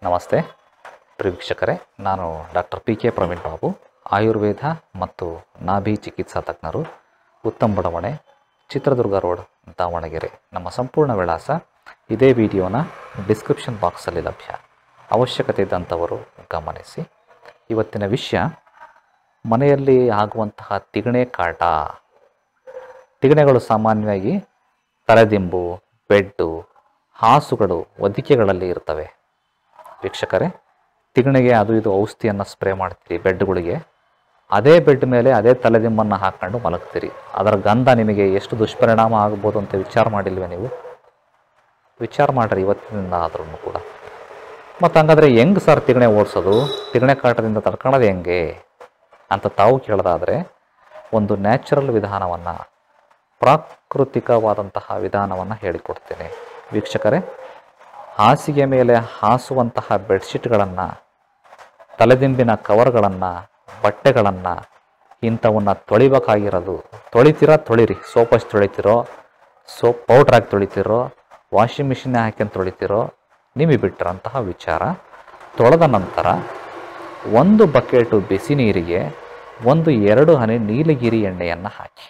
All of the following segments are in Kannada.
ನಮಸ್ತೆ ಪ್ರಿಯ ವೀಕ್ಷಕರೇ ನಾನು doctor P K Praveen Babu Ayurveda ಮತ್ತು ನಾಭಿ ಚಿಕಿತ್ಸಾ ತಜ್ಞರು ಉತ್ತಮ ಬಡಾವಣೆ ಚಿತ್ರದುರ್ಗ ರೋಡ್ ದಾವಣಗೆರೆ ನಮ್ಮ ಸಂಪೂರ್ಣ ವಿಳಾಸ ಇದೇ ವಿಡಿಯೋನ ಡಿಸ್ಕ್ರಿಪ್ಷನ್ ಬಾಕ್ಸಲ್ಲಿ ಲಭ್ಯ ಅವಶ್ಯಕತೆ ಇದ್ದಂಥವರು ಗಮನಿಸಿ ಇವತ್ತಿನ ವಿಷಯ ಮನೆಯಲ್ಲಿ ಆಗುವಂತಹ ತಿಗಣೆ ಕಾಟ ತಿಗಣೆಗಳು ಸಾಮಾನ್ಯವಾಗಿ ತಲೆದಿಂಬು ಬೆಡ್ಡು ಹಾಸುಗಳು ಹೊದಿಕೆಗಳಲ್ಲಿ ಇರ್ತವೆ ವೀಕ್ಷಕರೇ ತಿಗಣೆಗೆ ಅದು ಇದು ಔಷಧಿಯನ್ನು ಸ್ಪ್ರೇ ಮಾಡ್ತೀರಿ ಬೆಡ್ಗಳಿಗೆ ಅದೇ ಬೆಡ್ ಮೇಲೆ ಅದೇ ತಲೆದಿಂಬನ್ನು ಹಾಕ್ಕೊಂಡು ಮಲಗ್ತೀರಿ ಅದರ ಗಂಧ ನಿಮಗೆ ಎಷ್ಟು ದುಷ್ಪರಿಣಾಮ ಆಗ್ಬೋದು ಅಂತ ವಿಚಾರ ಮಾಡಿಲ್ವೇ ನೀವು ವಿಚಾರ ಮಾಡಿರಿ ಇವತ್ತಿನಿಂದ ಆದ್ರೂ ಕೂಡ ಮತ್ತು ಹಂಗಾದ್ರೆ ಹೆಂಗೆ ಸರ್ ತಿಗಣೆ ಓಡಿಸೋದು ತಿಗಣೆ ಕಾಟದಿಂದ ತಡ್ಕೊಳ್ಳೋದು ಹೆಂಗೆ ಅಂತ ತಾವು ಕೇಳೋದಾದರೆ ಒಂದು ನ್ಯಾಚುರಲ್ ವಿಧಾನವನ್ನು ಪ್ರಾಕೃತಿಕವಾದಂತಹ ವಿಧಾನವನ್ನು ಹೇಳಿಕೊಡ್ತೇನೆ ವೀಕ್ಷಕರೇ ಹಾಸಿಗೆ ಮೇಲೆ ಹಾಸುವಂತಹ ಬೆಡ್ಶೀಟ್ಗಳನ್ನು ತಲೆದಿಂಬಿನ ಕವರ್ಗಳನ್ನು ಬಟ್ಟೆಗಳನ್ನು ಇಂಥವನ್ನ ತೊಳಿಬೇಕಾಗಿರೋದು ತೊಳಿತೀರಾ ತೊಳಿರಿ ಸೋಪ್ ಹಚ್ಚಿ ತೊಳಿತಿರೋ ಸೋಪ್ ಪೌಡ್ರ್ ಹಾಕಿ ತೊಳಿತಿರೋ ವಾಷಿಂಗ್ ಮಿಷಿನ್ ಹಾಕ್ಯಂತ ತೊಳಿತಿರೋ ನಿಮಗೆ ಬಿಟ್ಟಿರೋಂತಹ ವಿಚಾರ ತೊಳೆದ ನಂತರ ಒಂದು ಬಕೆಟು ಬಿಸಿ ನೀರಿಗೆ ಒಂದು ಎರಡು ಹನಿ ನೀಲಗಿರಿ ಎಣ್ಣೆಯನ್ನು ಹಾಕಿ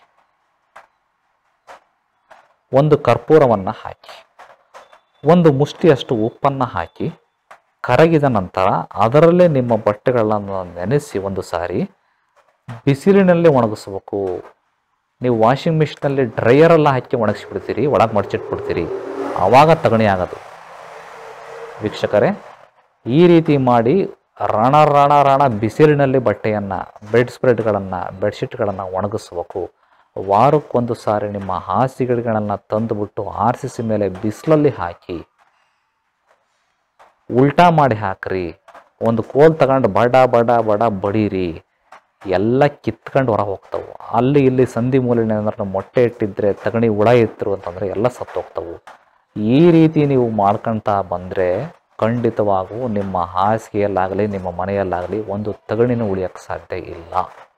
ಒಂದು ಕರ್ಪೂರವನ್ನು ಹಾಕಿ ಒಂದು ಮುಷ್ಟಿಯಷ್ಟು ಉಪ್ಪನ್ನು ಹಾಕಿ ಕರಗಿದ ನಂತರ ಅದರಲ್ಲೇ ನಿಮ್ಮ ಬಟ್ಟೆಗಳನ್ನು ನೆನೆಸಿ ಒಂದು ಸಾರಿ ಬಿಸಿಲಿನಲ್ಲಿ ಒಣಗಿಸ್ಬೇಕು ನೀವು ವಾಷಿಂಗ್ ಮಿಷಿನಲ್ಲಿ ಡ್ರೈಯರೆಲ್ಲ ಹಾಕಿ ಒಣಗಿಸ್ಬಿಡ್ತೀರಿ ಒಳಗೆ ಮಡಚಿಟ್ಬಿಡ್ತೀರಿ ಆವಾಗ ತಗಣಿ ಆಗೋದು ವೀಕ್ಷಕರೇ ಈ ರೀತಿ ಮಾಡಿ ರಣ ರಣ ರಣ ಬಿಸಿಲಿನಲ್ಲಿ ಬಟ್ಟೆಯನ್ನು ಬೆಡ್ ಸ್ಪ್ರೆಡ್ಗಳನ್ನು ಬೆಡ್ಶೀಟ್ಗಳನ್ನು ಒಣಗಿಸ್ಬೇಕು ವಾರಕ್ಕೊಂದು ಸಾರಿ ನಿಮ್ಮ ಹಾಸಿಗೆಗಳನ್ನು ತಂದುಬಿಟ್ಟು ಆರಿಸಿ ಮೇಲೆ ಬಿಸಿಲಲ್ಲಿ ಹಾಕಿ ಉಲ್ಟಾ ಮಾಡಿ ಹಾಕ್ರಿ ಒಂದು ಕೋಲ್ ತಗೊಂಡು ಬಡ ಬಡ ಬಡ ಬಡೀರಿ ಎಲ್ಲ ಕಿತ್ಕೊಂಡು ಹೊರ ಹೋಗ್ತಾವು ಅಲ್ಲಿ ಇಲ್ಲಿ ಸಂಧಿ ಮೂಲಿನ ಏನಾದ್ರು ಮೊಟ್ಟೆ ಇಟ್ಟಿದ್ರೆ ತಗಣಿ ಹುಳ ಇತ್ತು ಅಂತಂದರೆ ಎಲ್ಲ ಸತ್ತು ಹೋಗ್ತಾವು ಈ ರೀತಿ ನೀವು ಮಾಡ್ಕೊಳ್ತಾ ಬಂದರೆ ಖಂಡಿತವಾಗೂ ನಿಮ್ಮ ಹಾಸಿಗೆಯಲ್ಲಾಗಲಿ ನಿಮ್ಮ ಮನೆಯಲ್ಲಾಗಲಿ ಒಂದು ತಗಣಿನೂ ಉಳಿಯೋಕ್ಕೆ ಸಾಧ್ಯ ಇಲ್ಲ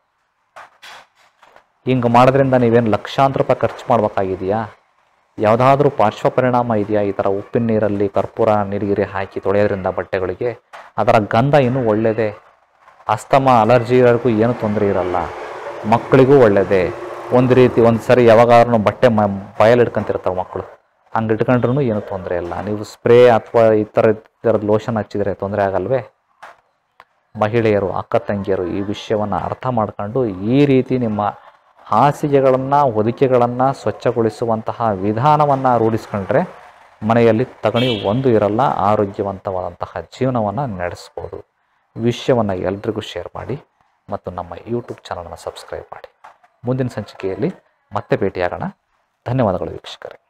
ಹಿಂಗೆ ಮಾಡೋದ್ರಿಂದ ನೀವೇನು ಲಕ್ಷಾಂತರ ರೂಪಾಯಿ ಖರ್ಚು ಮಾಡ್ಬೇಕಾಗಿದೆಯಾ ಯಾವುದಾದ್ರೂ ಪಾರ್ಶ್ವ ಪರಿಣಾಮ ಇದೆಯಾ ಈ ಥರ ಉಪ್ಪಿನ ನೀರಲ್ಲಿ ಕರ್ಪೂರ ನೀಲಗಿರಿ ಹಾಕಿ ತೊಳೆಯೋದ್ರಿಂದ ಬಟ್ಟೆಗಳಿಗೆ ಅದರ ಗಂಧ ಇನ್ನೂ ಒಳ್ಳೆಯದೇ ಅಸ್ತಮ ಅಲರ್ಜಿ ಇರೋರ್ಗೂ ಏನು ತೊಂದರೆ ಇರಲ್ಲ ಮಕ್ಕಳಿಗೂ ಒಳ್ಳೆಯದೇ ಒಂದು ರೀತಿ ಒಂದು ಸರಿ ಯಾವಾಗಾದ್ರೂ ಬಟ್ಟೆ ಮ ಬಾಯಲ್ಲಿ ಇಟ್ಕೊಂತಿರ್ತಾವೆ ಮಕ್ಕಳು ಹಂಗೆ ಇಟ್ಕೊಂಡ್ರೂ ಏನು ತೊಂದರೆ ಇಲ್ಲ ನೀವು ಸ್ಪ್ರೇ ಅಥವಾ ಈ ಥರ ಥರದ ಲೋಷನ್ ಹಚ್ಚಿದರೆ ತೊಂದರೆ ಆಗಲ್ವೇ ಮಹಿಳೆಯರು ಅಕ್ಕ ತಂಗಿಯರು ಈ ವಿಷಯವನ್ನು ಅರ್ಥ ಮಾಡ್ಕೊಂಡು ಈ ರೀತಿ ನಿಮ್ಮ ಹಾಸಿಗೆಗಳನ್ನು ಹೊದಿಕೆಗಳನ್ನು ಸ್ವಚ್ಛಗೊಳಿಸುವಂತಹ ವಿಧಾನವನ್ನು ರೂಢಿಸ್ಕೊಂಡ್ರೆ ಮನೆಯಲ್ಲಿ ತಗಣಿ ಒಂದು ಇರಲ್ಲ ಆರೋಗ್ಯವಂತವಾದಂತಹ ಜೀವನವನ್ನು ನಡೆಸ್ಬೋದು ವಿಷಯವನ್ನು ಎಲ್ರಿಗೂ ಶೇರ್ ಮಾಡಿ ಮತ್ತು ನಮ್ಮ ಯೂಟ್ಯೂಬ್ ಚಾನಲನ್ನು ಸಬ್ಸ್ಕ್ರೈಬ್ ಮಾಡಿ ಮುಂದಿನ ಸಂಚಿಕೆಯಲ್ಲಿ ಮತ್ತೆ ಭೇಟಿಯಾಗೋಣ ಧನ್ಯವಾದಗಳು ವೀಕ್ಷಕರೇ